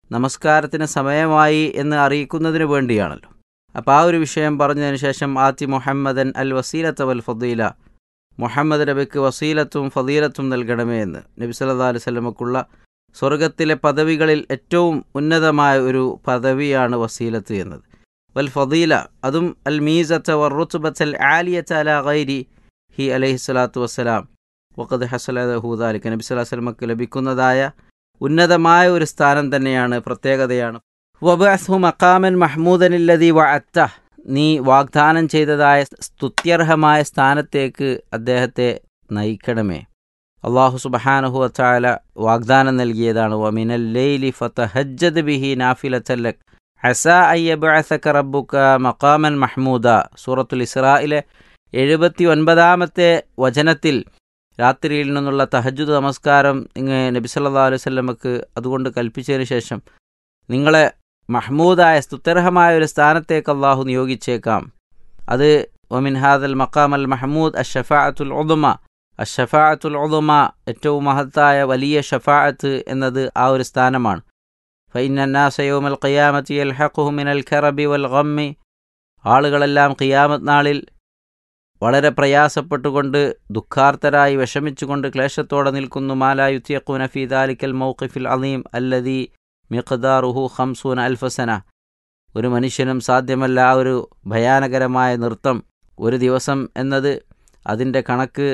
നമസ്കാരത്തിന് സമയമായി എന്ന് അറിയിക്കുന്നതിന് വേണ്ടിയാണല്ലോ അപ്പോൾ ആ ഒരു വിഷയം പറഞ്ഞതിന് ശേഷം ആത്തി മുഹമ്മദൻ അൽ വസീലത്ത് വൽ ഫദീല മുഹമ്മദ് നബിക്ക് വസീലത്തും ഫദീലത്തും നൽകണമേ എന്ന് നബി സല്ലാ അലൈഹി സ്വലമക്കുള്ള സ്വർഗത്തിലെ പദവികളിൽ ഏറ്റവും ഉന്നതമായ ഒരു പദവിയാണ് വസീലത്ത് എന്നത് വൽ ഫദീല അതും അൽ മീസത്ത് വറുത്തുബത്തൽ ആലിയത്ത് അല ഗൈരി ഹി അലൈഹി സ്വലാത്തു വസ്സലാം വഖദ് ഹസലഹൂദാലിക്ക് നബി സ്വലാഹു വസ്ലമക്ക് ലഭിക്കുന്നതായ ഉന്നതമായ ഒരു സ്ഥാനം തന്നെയാണ് പ്രത്യേകതയാണ് വബഅസ്ഹു മക്കാമൻ മഹ്മൂദനില്ലതി വഅത്ത നീ വാഗ്ദാനം ചെയ്തതായ സ്തുത്യർഹമായ സ്ഥാനത്തേക്ക് അദ്ദേഹത്തെ നയിക്കണമേ അള്ളാഹു സുബഹാനഹു വച്ചാല വാഗ്ദാനം നൽകിയതാണ് വമിനൽ ലൈലി ഫതഹജ്ജദ് ബിഹി നാഫിലത്തല്ലക് ഹസ അയ്യബഅസക റബ്ബുക മഖാമൻ മഹ്മൂദ സൂറത്തുൽ ഇസ്രായിലെ എഴുപത്തി ഒൻപതാമത്തെ വചനത്തിൽ രാത്രിയിൽ നിന്നുള്ള തഹജുദ് നമസ്കാരം ഇങ്ങ് നബി സല്ലാ അലൈഹി സ്വല്ലമക്ക് അതുകൊണ്ട് കൽപ്പിച്ചതിന് ശേഷം നിങ്ങളെ മഹ്മൂദായ സ്തുത്യർഹമായ ഒരു സ്ഥാനത്തേക്ക് അള്ളാഹു നിയോഗിച്ചേക്കാം അത് ഒമിൻ ഹാദൽ മക്കാം അൽ മഹ്മൂദ് അഷഫാഅത്തുൽ ഉദുമ അഷഫാഅത്തുൽ ഉദുമ ഏറ്റവും മഹത്തായ വലിയ ഷഫാഅത്ത് എന്നത് ആ ഒരു സ്ഥാനമാണ് ഫൈനന്നാസയോമൽ ഖിയാമത്തി അൽ ഹഖുഹു മിനൽ ഖറബി വൽ ഗമ്മി ആളുകളെല്ലാം ഖിയാമത്ത് നാളിൽ വളരെ പ്രയാസപ്പെട്ടുകൊണ്ട് ദുഃഖാർത്തരായി വിഷമിച്ചുകൊണ്ട് ക്ലേശത്തോടെ നിൽക്കുന്നു മാലായുത്തിയഖൂന ഫി ദാലിക്കൽ മൗഖിഫിൽ അലീം അല്ലദീ മിഖ്ദാറുഹു ഖംസൂൻ അൽഫസന ഒരു മനുഷ്യനും സാധ്യമല്ല ആ ഒരു ഭയാനകരമായ നൃത്തം ഒരു ദിവസം എന്നത് അതിൻ്റെ കണക്ക്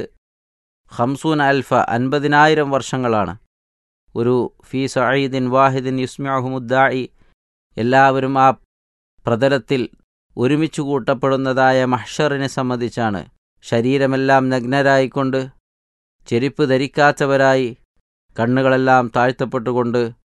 ഹംസൂൻ അൽഫ അൻപതിനായിരം വർഷങ്ങളാണ് ഒരു ഫി സഈദിൻ വാഹിദിൻ യുസ്മ്യാഹുമുദ്ദായി എല്ലാവരും ആ പ്രതലത്തിൽ ഒരുമിച്ച് കൂട്ടപ്പെടുന്നതായ മഹ്ഷറിനെ സംബന്ധിച്ചാണ് ശരീരമെല്ലാം നഗ്നരായിക്കൊണ്ട് ചെരുപ്പ് ധരിക്കാത്തവരായി കണ്ണുകളെല്ലാം താഴ്ത്തപ്പെട്ടുകൊണ്ട്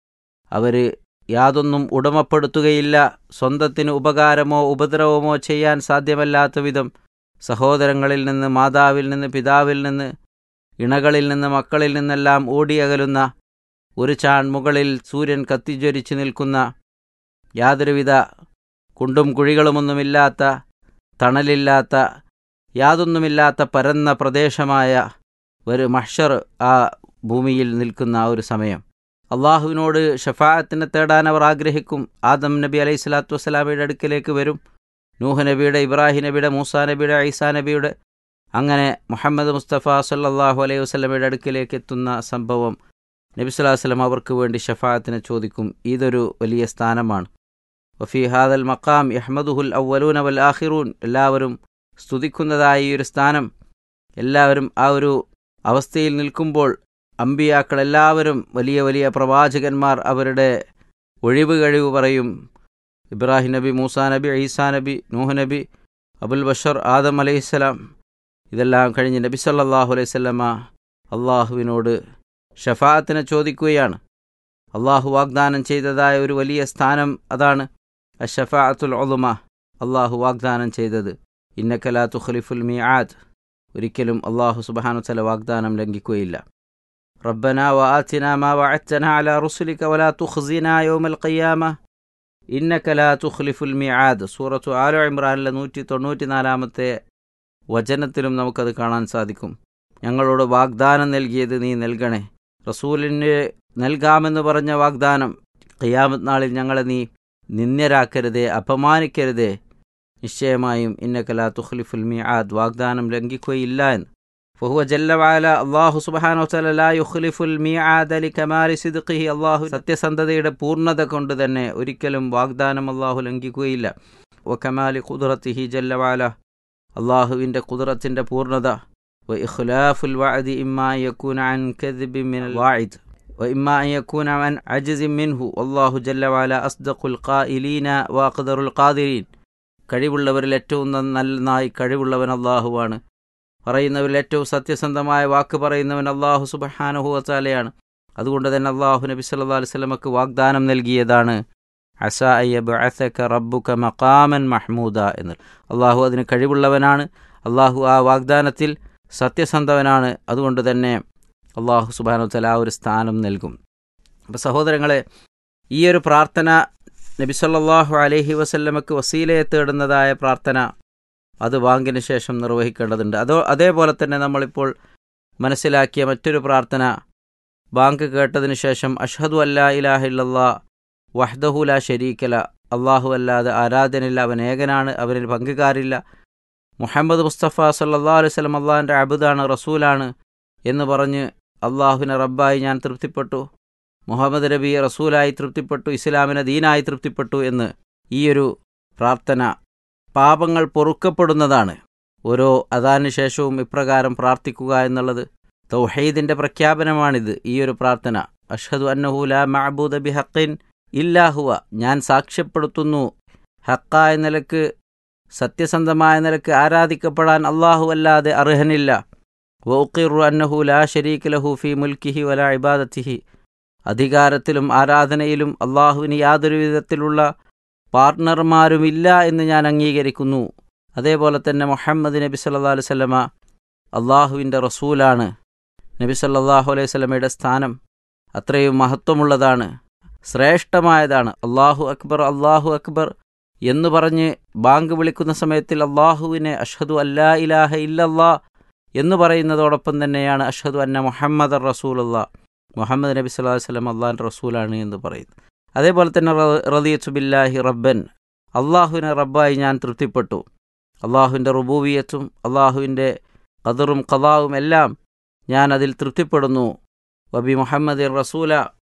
അവർ യാതൊന്നും ഉടമപ്പെടുത്തുകയില്ല സ്വന്തത്തിന് ഉപകാരമോ ഉപദ്രവമോ ചെയ്യാൻ സാധ്യമല്ലാത്ത വിധം സഹോദരങ്ങളിൽ നിന്ന് മാതാവിൽ നിന്ന് പിതാവിൽ നിന്ന് ഇണകളിൽ നിന്ന് മക്കളിൽ നിന്നെല്ലാം ഓടിയകലുന്ന ഒരു ചാൺ മുകളിൽ സൂര്യൻ കത്തിജ്വരിച്ചു നിൽക്കുന്ന യാതൊരുവിധ കുണ്ടും കുഴികളുമൊന്നുമില്ലാത്ത തണലില്ലാത്ത യാതൊന്നുമില്ലാത്ത പരന്ന പ്രദേശമായ ഒരു മഹ്ഷർ ആ ഭൂമിയിൽ നിൽക്കുന്ന ആ ഒരു സമയം അള്ളാഹുവിനോട് ഷഫായത്തിനെ തേടാൻ അവർ ആഗ്രഹിക്കും ആദം നബി അലൈഹി സ്വലാത്തു വസ്സലാമയുടെ അടുക്കലേക്ക് വരും നൂഹ് നബിയുടെ ഇബ്രാഹിം നബിയുടെ മൂസാ നബിയുടെ ഐസാ നബിയുടെ അങ്ങനെ മുഹമ്മദ് മുസ്തഫ സല്ലാഹു അലൈഹി വസ്ലമയുടെ അടുക്കിലേക്ക് എത്തുന്ന സംഭവം നബി സ്വലാഹു വസ്ലം അവർക്ക് വേണ്ടി ഷഫായത്തിനെ ചോദിക്കും ഇതൊരു വലിയ സ്ഥാനമാണ് വഫി ഹാദൽ മക്കാം യഹ്മദുഹുൽ അവലൂൻ അവൽ ആഹിറൂൻ എല്ലാവരും സ്തുതിക്കുന്നതായ ഈ ഒരു സ്ഥാനം എല്ലാവരും ആ ഒരു അവസ്ഥയിൽ നിൽക്കുമ്പോൾ അമ്പിയാക്കൾ എല്ലാവരും വലിയ വലിയ പ്രവാചകന്മാർ അവരുടെ ഒഴിവ് കഴിവ് പറയും ഇബ്രാഹിം നബി മൂസാ നബി ഈസാ നബി നൂഹ് നബി അബുൽ ബഷർ ആദം അലൈഹിസ്സലാം ഇതെല്ലാം കഴിഞ്ഞ് നബി സല്ലാഹു അലൈഹി സ്വല്ലമ്മ അള്ളാഹുവിനോട് ഷഫാഅത്തിനെ ചോദിക്കുകയാണ് അള്ളാഹു വാഗ്ദാനം ചെയ്തതായ ഒരു വലിയ സ്ഥാനം അതാണ് അഷഫാഅത്തുൽ ഒലുമ അള്ളാഹു വാഗ്ദാനം ചെയ്തത് ഇന്നക്കലാ തുഖലിഫുൽ മിആദ് ഒരിക്കലും അള്ളാഹു സുബാനു തല വാഗ്ദാനം ലംഘിക്കുകയില്ല ربنا وآتنا ما وعدتنا على رسلك ولا تخزنا يوم القيامة إنك لا تخلف الميعاد സൂറത്തു ആലോ ഇമ്രാനിലെ നൂറ്റി തൊണ്ണൂറ്റി നാലാമത്തെ വചനത്തിലും നമുക്കത് കാണാൻ സാധിക്കും ഞങ്ങളോട് വാഗ്ദാനം നൽകിയത് നീ നൽകണേ റസൂലിന് നൽകാമെന്ന് പറഞ്ഞ വാഗ്ദാനം ഖിയാമത്ത് നാളിൽ ഞങ്ങളെ നീ നിന്ദ്യരാക്കരുതേ അപമാനിക്കരുതേ നിശ്ചയമായും ഇന്നക്കലാ തുഖ്ലിഫുൽ മിആദ് വാഗ്ദാനം ലംഘിക്കുകയില്ല എന്ന് ഫഹുവ ജല്ല വാല അള്ളാഹു സുബാനോ തല ലാ യുഖ്ലിഫുൽ മിആദ് അലി കമാലി സിദ്ഖിഹി അള്ളാഹു സത്യസന്ധതയുടെ പൂർണ്ണത കൊണ്ട് തന്നെ ഒരിക്കലും വാഗ്ദാനം അള്ളാഹു ലംഘിക്കുകയില്ല വ കമാലി ഖുദ്റത്തിഹി ജല്ല വാല അള്ളാഹുവിൻ്റെ ഖുദ്റത്തിൻ്റെ പൂർണ്ണത വ ഇഖ്ലാഫുൽ വഅദി ഇമ്മാ യകൂന അൻ കദ്ബി മിനൽ വാഇദ് وإما أن يكون عن عجز منه والله جل وعلا أصدق القائلين وأقدر القادرين കഴിവുള്ളവരിൽ ഏറ്റവും നന്നായി കഴിവുള്ളവൻ അള്ളാഹുവാണ് പറയുന്നവരിൽ ഏറ്റവും സത്യസന്ധമായ വാക്ക് പറയുന്നവൻ അള്ളാഹു സുബഹാനുഹു വച്ചാലയാണ് അതുകൊണ്ട് തന്നെ അള്ളാഹു നബി സല്ലാ അലൈഹി സ്വലമക്ക് വാഗ്ദാനം നൽകിയതാണ് അസ അയ്യബഅസക റബ്ബുക മഖാമൻ മഹ്മൂദ എന്ന് അള്ളാഹു അതിന് കഴിവുള്ളവനാണ് അള്ളാഹു ആ വാഗ്ദാനത്തിൽ സത്യസന്ധവനാണ് അതുകൊണ്ട് തന്നെ അള്ളാഹു സുബാനു തല ആ ഒരു സ്ഥാനം നൽകും അപ്പോൾ സഹോദരങ്ങളെ ഈ ഒരു പ്രാർത്ഥന നബി സല്ലാഹു അലൈഹി വസല്ലമക്ക് വസീലയെ തേടുന്നതായ പ്രാർത്ഥന അത് വാങ്കിന് ശേഷം നിർവഹിക്കേണ്ടതുണ്ട് അതോ അതേപോലെ തന്നെ നമ്മളിപ്പോൾ മനസ്സിലാക്കിയ മറ്റൊരു പ്രാർത്ഥന ബാങ്ക് കേട്ടതിന് ശേഷം അഷ്ഹദു അല്ലാ ഇലാഹ ഇല്ലല്ലാ വഹ്ദഹുല ഷരീക്കല അള്ളാഹു അല്ലാതെ ആരാധനില്ല അവൻ ഏകനാണ് അവനിൽ പങ്കുകാരില്ല മുഹമ്മദ് മുസ്തഫ സല്ലാ അലൈഹി സ്വലം അള്ളാഹിൻ്റെ അബുദാണ് റസൂലാണ് എന്ന് പറഞ്ഞ് അള്ളാഹുവിനെ റബ്ബായി ഞാൻ തൃപ്തിപ്പെട്ടു മുഹമ്മദ് നബി റസൂലായി തൃപ്തിപ്പെട്ടു ഇസ്ലാമിനെ ദീനായി തൃപ്തിപ്പെട്ടു എന്ന് ഈയൊരു പ്രാർത്ഥന പാപങ്ങൾ പൊറുക്കപ്പെടുന്നതാണ് ഓരോ അതാനു ശേഷവും ഇപ്രകാരം പ്രാർത്ഥിക്കുക എന്നുള്ളത് തൗഹീദിൻ്റെ പ്രഖ്യാപനമാണിത് ഈയൊരു പ്രാർത്ഥന അഷ്ഹദു അന്നഹു ലാ മഅബൂദ ബി ഹക്കിൻ ഇല്ലാഹുവ ഞാൻ സാക്ഷ്യപ്പെടുത്തുന്നു ഹക്കായ നിലക്ക് സത്യസന്ധമായ നിലക്ക് ആരാധിക്കപ്പെടാൻ അള്ളാഹു അല്ലാതെ അർഹനില്ല വൗക്കിറു അന്നഹു ലാ ഷരീഖ് ലഹു ഫി മുൽക്കിഹി വല ഇബാദത്തിഹി അധികാരത്തിലും ആരാധനയിലും അള്ളാഹുവിന് യാതൊരു വിധത്തിലുള്ള പാർട്ട്ണർമാരുമില്ല എന്ന് ഞാൻ അംഗീകരിക്കുന്നു അതേപോലെ തന്നെ മുഹമ്മദ് നബി സല്ലാ അലൈഹി സ്വലമ അള്ളാഹുവിൻ്റെ റസൂലാണ് നബി സല്ലാഹു അലൈഹി സ്വലമയുടെ സ്ഥാനം അത്രയും മഹത്വമുള്ളതാണ് ശ്രേഷ്ഠമായതാണ് അള്ളാഹു അക്ബർ അള്ളാഹു അക്ബർ എന്ന് പറഞ്ഞ് ബാങ്ക് വിളിക്കുന്ന സമയത്തിൽ അള്ളാഹുവിനെ അഷ്ഹദു അല്ലാ ഇലാഹ ഇല്ലല്ലാ എന്ന് പറയുന്നതോടൊപ്പം തന്നെയാണ് അഷ്ഹദു അന്ന മുഹമ്മദ് റസൂലുള്ള മുഹമ്മദ് നബി സ്വല്ലല്ലാഹു അലൈഹി വസല്ലം അള്ളാഹിൻ്റെ റസൂലാണ് എന്ന് പറയുന്നത് അതേപോലെ തന്നെ റദിയത്തു ബില്ലാഹി റബ്ബൻ അള്ളാഹുവിനെ റബ്ബായി ഞാൻ തൃപ്തിപ്പെട്ടു അള്ളാഹുവിൻ്റെ റുബൂവിയത്തും അള്ളാഹുവിൻ്റെ ഖദറും ഖദാവും എല്ലാം ഞാൻ അതിൽ തൃപ്തിപ്പെടുന്നു വബി മുഹമ്മദ് റസൂല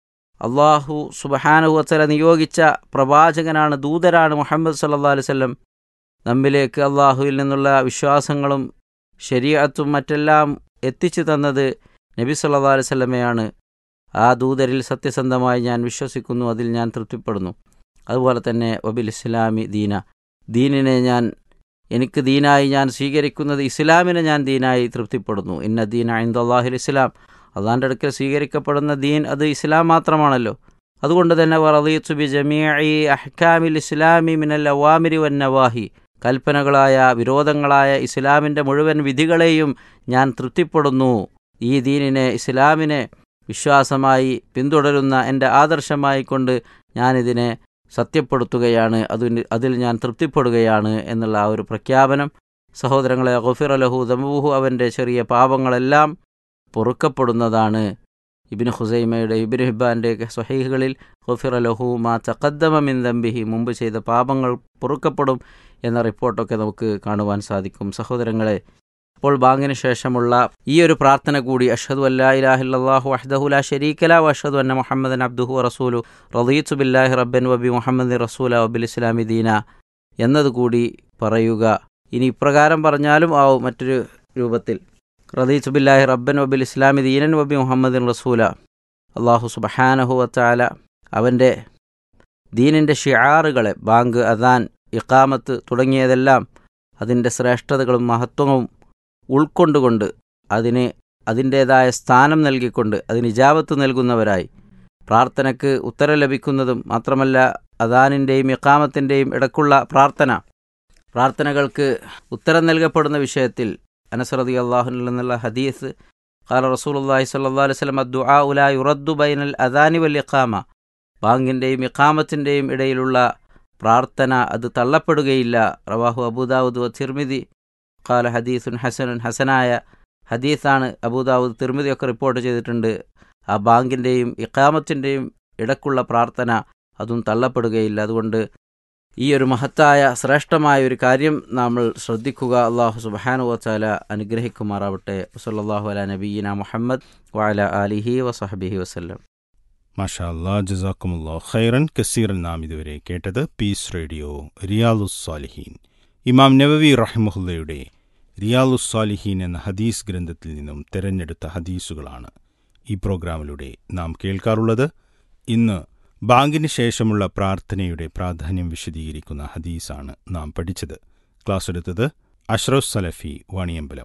അള്ളാഹു സുബഹാനുവത്തല നിയോഗിച്ച പ്രവാചകനാണ് ദൂതരാണ് മുഹമ്മദ് സല്ലാ അലൈവല്ലം നമ്മിലേക്ക് അള്ളാഹുവിൽ നിന്നുള്ള വിശ്വാസങ്ങളും ശരീഅത്തും മറ്റെല്ലാം എത്തിച്ചു തന്നത് നബി സല്ലാ അലൈവല്ലമയാണ് ആ ദൂതരിൽ സത്യസന്ധമായി ഞാൻ വിശ്വസിക്കുന്നു അതിൽ ഞാൻ തൃപ്തിപ്പെടുന്നു അതുപോലെ തന്നെ വബിൽ ഇസ്ലാമി ദീന ദീനിനെ ഞാൻ എനിക്ക് ദീനായി ഞാൻ സ്വീകരിക്കുന്നത് ഇസ്ലാമിനെ ഞാൻ ദീനായി തൃപ്തിപ്പെടുന്നു ഇന്ന ദീന ഇന്ദാഹിൽ ഇസ്ലാം അള്ളാൻ്റെ അടുക്കൽ സ്വീകരിക്കപ്പെടുന്ന ദീൻ അത് ഇസ്ലാം മാത്രമാണല്ലോ അതുകൊണ്ട് തന്നെ വറദീത്തു ബി ജമീഇ അഹ്കാമിൽ ഇസ്ലാമി മിനൽ അവാമിരി വൻ നവാഹി കൽപ്പനകളായ വിരോധങ്ങളായ ഇസ്ലാമിൻ്റെ മുഴുവൻ വിധികളെയും ഞാൻ തൃപ്തിപ്പെടുന്നു ഈ ദീനിനെ ഇസ്ലാമിനെ വിശ്വാസമായി പിന്തുടരുന്ന എൻ്റെ ആദർശമായി കൊണ്ട് ഞാനിതിനെ സത്യപ്പെടുത്തുകയാണ് അതിന് അതിൽ ഞാൻ തൃപ്തിപ്പെടുകയാണ് എന്നുള്ള ആ ഒരു പ്രഖ്യാപനം സഹോദരങ്ങളെ ഗഫിർ അലഹു ദമുഹു അവൻ്റെ ചെറിയ പാപങ്ങളെല്ലാം പൊറുക്കപ്പെടുന്നതാണ് ഇബിന് ഹുസൈമയുടെ ഇബിന് ഹിബാൻ്റെ സ്വഹീഹുകളിൽ ഗഫിർ അലഹു മാ തക്കദ്ദമ മിൻ ദംബിഹി മുമ്പ് ചെയ്ത പാപങ്ങൾ പൊറുക്കപ്പെടും എന്ന റിപ്പോർട്ടൊക്കെ നമുക്ക് കാണുവാൻ സാധിക്കും സഹോദരങ്ങളെ അപ്പോൾ ബാങ്കിന് ശേഷമുള്ള ഈ ഒരു പ്രാർത്ഥന കൂടി അഷദു അല്ലാ ഇലാഹില്ലാഹു അഹ്ദഹുല ഷരീക്കല അഷദു അന്ന മുഹമ്മദൻ അബ്ദുഹു റസൂലു റദീത്തു ബില്ലാഹി റബ്ബൻ വബി മുഹമ്മദ് റസൂല വബിൽ ഇസ്ലാമി ദീന എന്നതുകൂടി പറയുക ഇനി ഇപ്രകാരം പറഞ്ഞാലും ആവും മറ്റൊരു രൂപത്തിൽ റദീത്തു ബില്ലാഹി റബ്ബൻ വബിൽ ഇസ്ലാമി ദീനൻ വബി മുഹമ്മദിൻ റസൂല അള്ളാഹു സുബഹാനഹു വത്താല അവൻ്റെ ദീനിൻ്റെ ഷിയാറുകളെ ബാങ്ക് അദാൻ ഇക്കാമത്ത് തുടങ്ങിയതെല്ലാം അതിൻ്റെ ശ്രേഷ്ഠതകളും മഹത്വവും ഉൾക്കൊണ്ടുകൊണ്ട് അതിന് അതിൻ്റേതായ സ്ഥാനം നൽകിക്കൊണ്ട് അതിന് ഇജാബത്ത് നൽകുന്നവരായി പ്രാർത്ഥനയ്ക്ക് ഉത്തരം ലഭിക്കുന്നതും മാത്രമല്ല അദാനിൻ്റെയും ഇക്കാമത്തിൻ്റെയും ഇടക്കുള്ള പ്രാർത്ഥന പ്രാർത്ഥനകൾക്ക് ഉത്തരം നൽകപ്പെടുന്ന വിഷയത്തിൽ അനസറതി അള്ളാഹുനിൽ നിന്നുള്ള ഹദീസ് ഖാല റസൂലുള്ളാഹി സ്വല്ലല്ലാഹു അലൈഹി വസല്ലം അദ്ദുആ ഉലാ യുറദ്ദു ബൈനൽ അദാനി വൽ ഇഖാമ ബാങ്കിൻ്റെയും ഇഖാമത്തിൻ്റെയും ഇടയിലുള്ള പ്രാർത്ഥന അത് തള്ളപ്പെടുകയില്ല റവാഹു അബൂദാവുദ് തിർമിതി ഖാല ഹദീസുൻ ഹസനുൻ ഹസനായ ഹദീസാണ് അബൂദാവുദ് തിർമിതിയൊക്കെ റിപ്പോർട്ട് ചെയ്തിട്ടുണ്ട് ആ ബാങ്കിൻ്റെയും ഇഖാമത്തിൻ്റെയും ഇടക്കുള്ള പ്രാർത്ഥന അതും തള്ളപ്പെടുകയില്ല അതുകൊണ്ട് ഈ ഒരു മഹത്തായ ശ്രേഷ്ഠമായ ഒരു കാര്യം നമ്മൾ ശ്രദ്ധിക്കുക അള്ളാഹു സുബാനു വച്ചാല അനുഗ്രഹിക്കുമാറാവട്ടെ വസല്ലാഹു അല നബീന മുഹമ്മദ് വാല അലിഹി വസഹബിഹി വസ്ല്ലം മാഷാ അല്ലാ ജസാക്കുമുല്ലാ ഖൈറൻ കസീറൻ നാം ഇതുവരെ കേട്ടത് പീസ് റേഡിയോ റിയാലുസ്സാലിഹീൻ ഇമാം നവവി റഹ്മുല്ലയുടെ റിയാലുസ്സാലിഹീൻ എന്ന ഹദീസ് ഗ്രന്ഥത്തിൽ നിന്നും തിരഞ്ഞെടുത്ത ഹദീസുകളാണ് ഈ പ്രോഗ്രാമിലൂടെ നാം കേൾക്കാറുള്ളത് ഇന്ന് ബാങ്കിന് ശേഷമുള്ള പ്രാർത്ഥനയുടെ പ്രാധാന്യം വിശദീകരിക്കുന്ന ഹദീസാണ് നാം പഠിച്ചത് ക്ലാസ് എടുത്തത് അഷ്റഫ് സലഫി വാണിയമ്പലം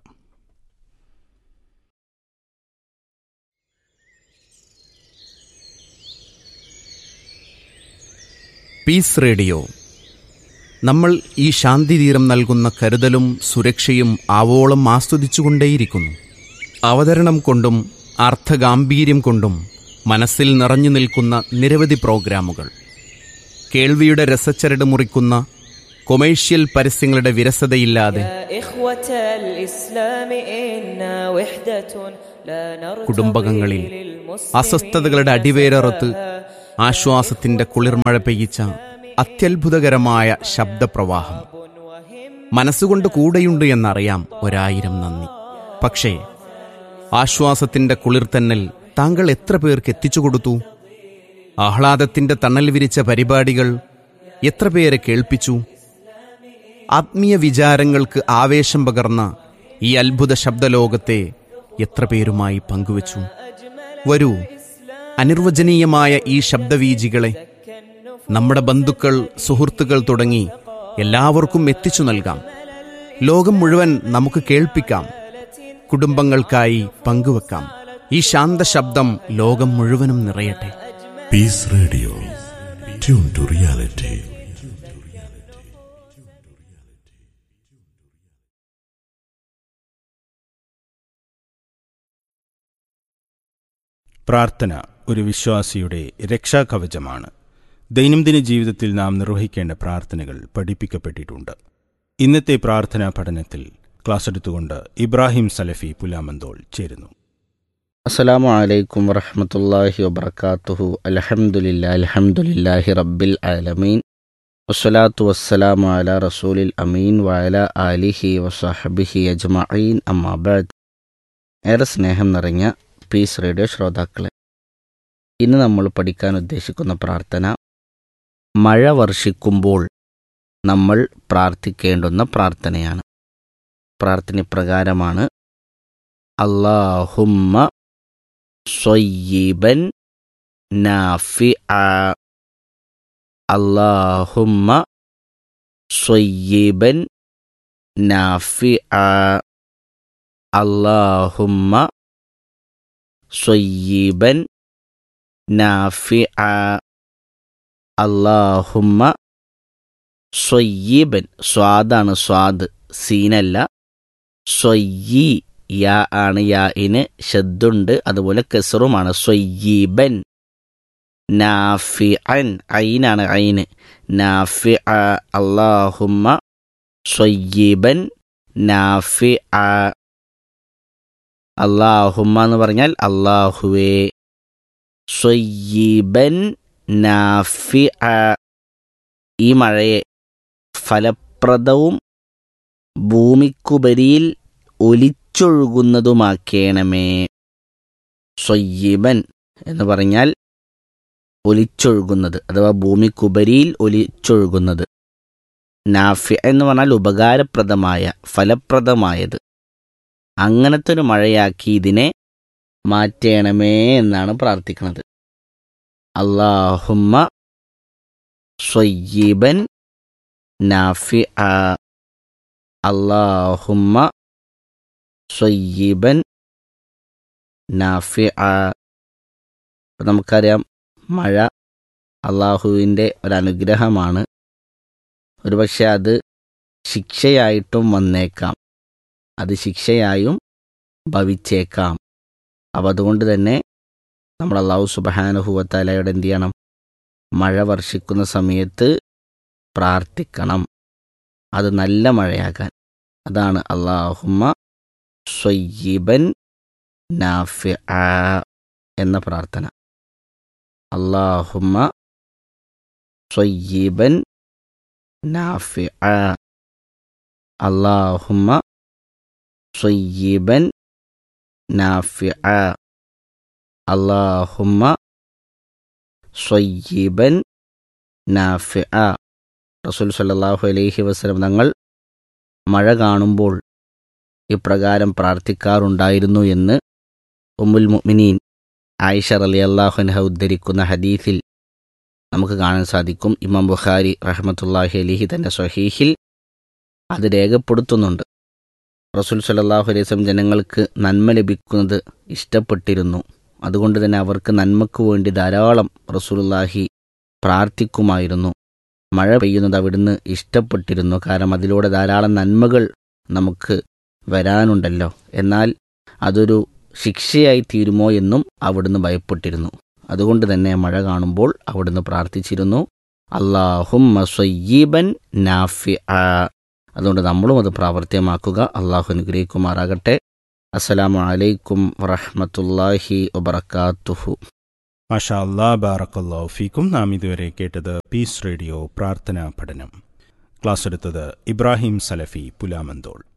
പീസ് റേഡിയോ നമ്മൾ ഈ ശാന്തിതീരം നൽകുന്ന കരുതലും സുരക്ഷയും ആവോളം ആസ്വദിച്ചുകൊണ്ടേയിരിക്കുന്നു അവതരണം കൊണ്ടും അർത്ഥഗാംഭീര്യം കൊണ്ടും മനസ്സിൽ നിറഞ്ഞു നിൽക്കുന്ന നിരവധി പ്രോഗ്രാമുകൾ കേൾവിയുടെ രസച്ചരട് മുറിക്കുന്ന കൊമേഴ്ഷ്യൽ പരസ്യങ്ങളുടെ വിരസതയില്ലാതെ إخوة الإسلام إنا وحدة لا نرتضي കുടുംബകങ്ങളിൽ للمسلمين അസ്വസ്ഥതകളുടെ അടിവേരറുത്ത് ആശ്വാസത്തിന്റെ കുളിർമഴ പെയ്യിച്ച അത്യത്ഭുതകരമായ ശബ്ദപ്രവാഹം മനസ്സുകൊണ്ട് കൂടെയുണ്ട് എന്നറിയാം ഒരായിരം നന്ദി പക്ഷേ ആശ്വാസത്തിന്റെ കുളിർത്തന്നൽ താങ്കൾ എത്ര പേർക്ക് എത്തിച്ചു കൊടുത്തു ആഹ്ലാദത്തിന്റെ തണൽ വിരിച്ച പരിപാടികൾ എത്ര പേരെ കേൾപ്പിച്ചു ആത്മീയ വിചാരങ്ങൾക്ക് ആവേശം പകർന്ന ഈ അത്ഭുത ശബ്ദലോകത്തെ എത്ര പേരുമായി പങ്കുവച്ചു വരൂ അനിർവചനീയമായ ഈ ശബ്ദവീജികളെ നമ്മുടെ ബന്ധുക്കൾ സുഹൃത്തുക്കൾ തുടങ്ങി എല്ലാവർക്കും എത്തിച്ചു നൽകാം ലോകം മുഴുവൻ നമുക്ക് കേൾപ്പിക്കാം കുടുംബങ്ങൾക്കായി പങ്കുവെക്കാം ഈ ശാന്ത ശബ്ദം ലോകം മുഴുവനും നിറയട്ടെ Peace Radio. Tune to reality. പ്രാർത്ഥന ഒരു വിശ്വാസിയുടെ രക്ഷാകവചമാണ് ദൈനംദിന ജീവിതത്തിൽ നാം നിർവഹിക്കേണ്ട പ്രാർത്ഥനകൾ പഠിപ്പിക്കപ്പെട്ടിട്ടുണ്ട് ഇന്നത്തെ പ്രാർത്ഥനാ പഠനത്തിൽ ക്ലാസ് എടുത്തുകൊണ്ട് ഇബ്രാഹിം സലഫി പുലാമന്തോൾ ചേരുന്നു അസ്സലാമു അലൈക്കും വറഹമത്തല്ലാഹി വബർക്കാത്തുഹു അലഹമുല്ല അലഹമുല്ലാഹി റബ്ബിൽ ആലമീൻ വസ്സലാത്തു വസ്സലാമു അല റസൂലിൽ അമീൻ വഅല ആലിഹി വസഹബിഹി അജ്മഈൻ അമ്മാബാദ് ഏറെ സ്നേഹം നിറഞ്ഞ പീസ് റേഡിയോ ശ്രോതാക്കളെ ഇന്ന് നമ്മൾ പഠിക്കാൻ ഉദ്ദേശിക്കുന്ന പ്രാർത്ഥന മഴ വർഷിക്കുമ്പോൾ നമ്മൾ പ്രാർത്ഥിക്കേണ്ടുന്ന പ്രാർത്ഥനയാണ് പ്രാർത്ഥന പ്രകാരമാണ് അള്ളാഹുമ്മ സ്വയ്യിബൻ നാഫിഅ അള്ളാഹുമ്മ സ്വയ്യിബൻ നാഫിഅ അള്ളാഹുമ്മ സ്വയ്യിബൻ നാഫിഅ അള്ളാഹുമ്മ സ്വയ്യിബൻ സ്വാദാണ് സ്വാദ് സീനല്ല സ്വയ്യി യാ ആണ് യാഇന് ഷദ്ദുണ്ട് അതുപോലെ കെസറുമാണ് സ്വയ്യീബൻ നാഫിഅൻ ഐനാണ് ഐന് നാഫിഅ അള്ളാഹുമ്മ സ്വയ്യീബൻ നാഫിഅ അള്ളാഹുമ്മ എന്ന് പറഞ്ഞാൽ അള്ളാഹുവേ സ്വയ്യീബൻ നാഫിഅ ഈ മഴയെ ഫലപ്രദവും ഭൂമിക്കുപരിയിൽ ഒലിച്ചൊഴുകുന്നതുമാക്കേണമേ സ്വയ്യീബൻ എന്ന് പറഞ്ഞാൽ ഒലിച്ചൊഴുകുന്നത് അഥവാ ഭൂമിക്കുപരിയിൽ ഒലിച്ചൊഴുകുന്നത് നാഫ്യ എന്ന് പറഞ്ഞാൽ ഉപകാരപ്രദമായ ഫലപ്രദമായത് അങ്ങനത്തെ ഒരു മഴയാക്കി ഇതിനെ മാറ്റേണമേ എന്നാണ് പ്രാർത്ഥിക്കുന്നത് അള്ളാഹുമ്മ സ്വയ്യീബൻ നാഫി അള്ളാഹുമ്മ സ്വയ്യീബൻ നാഫി നമുക്കറിയാം മഴ അള്ളാഹുവിൻ്റെ ഒരനുഗ്രഹമാണ് ഒരുപക്ഷെ അത് ശിക്ഷയായിട്ടും വന്നേക്കാം അത് ശിക്ഷയായും ഭവിച്ചേക്കാം അപ്പം അതുകൊണ്ട് തന്നെ നമ്മൾ അള്ളാഹു സുബഹാനുഭവത്തലയോട് എന്ത് ചെയ്യണം മഴ വർഷിക്കുന്ന സമയത്ത് പ്രാർത്ഥിക്കണം അത് നല്ല മഴയാകാൻ അതാണ് അള്ളാഹുമ്മ സ്വയ്യിബൻ നാഫി എന്ന പ്രാർത്ഥന അള്ളാഹുമ്മ സ്വയ്യിബൻ നാഫി അള്ളാഹുമ്മ സ്വയ്യിബൻ നാഫി അള്ളാഹുമ്മ സ്വയ്യിബൻ നാഫി റസൂൽ സല്ലല്ലാഹു അലൈഹി വസല്ലം തങ്ങൾ മഴ കാണുമ്പോൾ ഇപ്രകാരം പ്രാർത്ഥിക്കാറുണ്ടായിരുന്നു എന്ന് ഉമ്മുൽ മുഅ്മിനീൻ ആയിഷ റളിയല്ലാഹുൻഹ ഉദ്ധരിക്കുന്ന ഹദീസിൽ നമുക്ക് കാണാൻ സാധിക്കും ഇമാം ബുഖാരി റഹ്മത്തുള്ളാഹി അലിഹി തൻ്റെ സ്വഹീഹിൽ അത് രേഖപ്പെടുത്തുന്നുണ്ട് റസൂൽ സല്ലല്ലാഹു അലൈഹി വസല്ലം ജനങ്ങൾക്ക് നന്മ ലഭിക്കുന്നത് ഇഷ്ടപ്പെട്ടിരുന്നു അതുകൊണ്ട് തന്നെ അവർക്ക് നന്മയ്ക്ക് വേണ്ടി ധാരാളം റസൂലുള്ളാഹി പ്രാർത്ഥിക്കുമായിരുന്നു മഴ പെയ്യുന്നത് അവിടുന്ന് ഇഷ്ടപ്പെട്ടിരുന്നു കാരണം അതിലൂടെ ധാരാളം നന്മകൾ നമുക്ക് വരാനുണ്ടല്ലോ എന്നാൽ അതൊരു ശിക്ഷയായി തീരുമോ എന്നും അവിടുന്ന് ഭയപ്പെട്ടിരുന്നു അതുകൊണ്ട് തന്നെ മഴ കാണുമ്പോൾ അവിടുന്ന് പ്രാർത്ഥിച്ചിരുന്നു അള്ളാഹും സ്വയ്യീബൻ നാഫി അതുകൊണ്ട് നമ്മളും അത് പ്രാവർത്തികമാക്കുക അള്ളാഹു അനുഗ്രഹിക്കുമാറാകട്ടെ അസ്സലാമു അലൈക്കും വറഹ്മത്തുള്ളാഹി വബറകാതുഹു മാഷാ അല്ലാ ബാറക്കല്ലാ ഫീക്കും നാം ഇതുവരെ കേട്ടത് പീസ് റേഡിയോ പ്രാർത്ഥനാ പഠനം ക്ലാസ് എടുത്തത് ഇബ്രാഹിം സലഫി പുലാമന്തോൾ